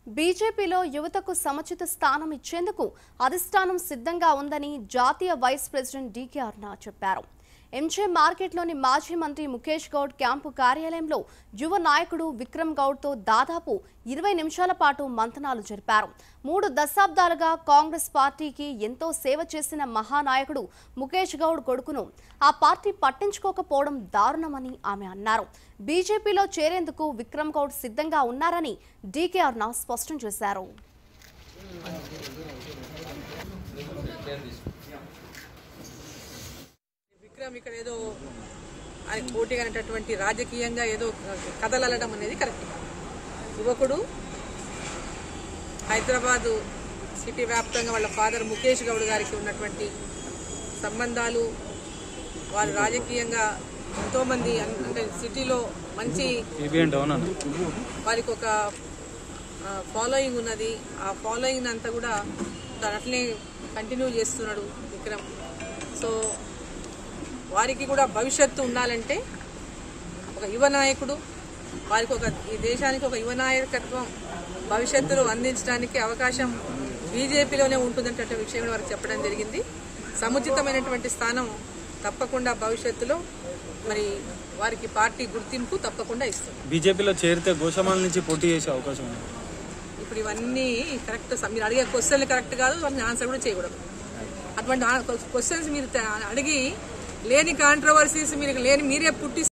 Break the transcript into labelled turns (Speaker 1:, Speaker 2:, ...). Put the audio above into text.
Speaker 1: బీజేపీలో యువతకు సముచిత స్థానం ఇచ్చేందుకు అధిష్టానం సిద్ధంగా ఉందని జాతీయ వైస్ ప్రెసిడెంట్ డీకే అర్నా చెప్పారు ఎంజే మార్కెట్లోని మాజీ మంత్రి ముఖేష్ గౌడ్ క్యాంపు కార్యాలయంలో యువ నాయకుడు విక్రమ్ గౌడ్తో దాదాపు ఇరవై నిమిషాల పాటు మంతనాలు జరిపారు మూడు దశాబ్దాలుగా కాంగ్రెస్ పార్టీకి ఎంతో సేవ చేసిన మహానాయకుడు ముఖేష్ గౌడ్ కొడుకును ఆ పార్టీ పట్టించుకోకపోవడం దారుణమని ఆమె అన్నారు బీజేపీలో చేరేందుకు విక్రమ్ గౌడ్ సిద్ధంగా ఉన్నారని డీకే అర్నా స్పష్టం చేశారు
Speaker 2: విక్రమ్ ఇక్కడ ఏదో ఆయన పోటీగా అనేటటువంటి రాజకీయంగా ఏదో కథలల్లడం అనేది కరెక్ట్ కాదు. యువకుడు హైదరాబాదు సిటీ వ్యాప్తంగా వాళ్ళ ఫాదర్ ముఖేష్ గౌడ్ గారికి ఉన్నటువంటి సంబంధాలు వారు రాజకీయంగా ఎంతోమంది అన్- అంటే సిటీలో మంచి
Speaker 3: ఏబిఎన్ డౌన్ అన్న
Speaker 2: వారికి ఒక ఫాలోయింగ్ ఉన్నది ఆ ఫాలోయింగ్ అంతా కూడా దాని అట్లనే కంటిన్యూ చేస్తున్నాడు విక్రమ్ సో వారికి కూడా భవిష్యత్తు ఉండాలంటే ఒక యువ నాయకుడు వారికి ఒక ఈ దేశానికి ఒక యువ నాయకత్వం భవిష్యత్తులో అందించడానికి అవకాశం బీజేపీలోనే ఉంటుందనే విషయం వారికి చెప్పడం జరిగింది సముచితమైనటువంటి స్థానం తప్పకుండా భవిష్యత్తులో మరి వారికి పార్టీ గుర్తింపు తప్పకుండా ఇస్తుంది
Speaker 3: బీజేపీలో చేరితే గోషమాల నుంచి పోటీ చేసే అవకాశం ఉంది
Speaker 2: ఇప్పుడు ఇవన్నీ కరెక్ట్ స- మీరు అడిగే క్వశ్చన్లు కరెక్ట్ కాదు వాటిని ఆన్సర్ కూడా చేయకూడదు అటువంటి క్వశ్చన్స్ మీరు త- అడిగి లేని కాంట్రవర్సీస్ మీరు లేని మీరే పుట్టి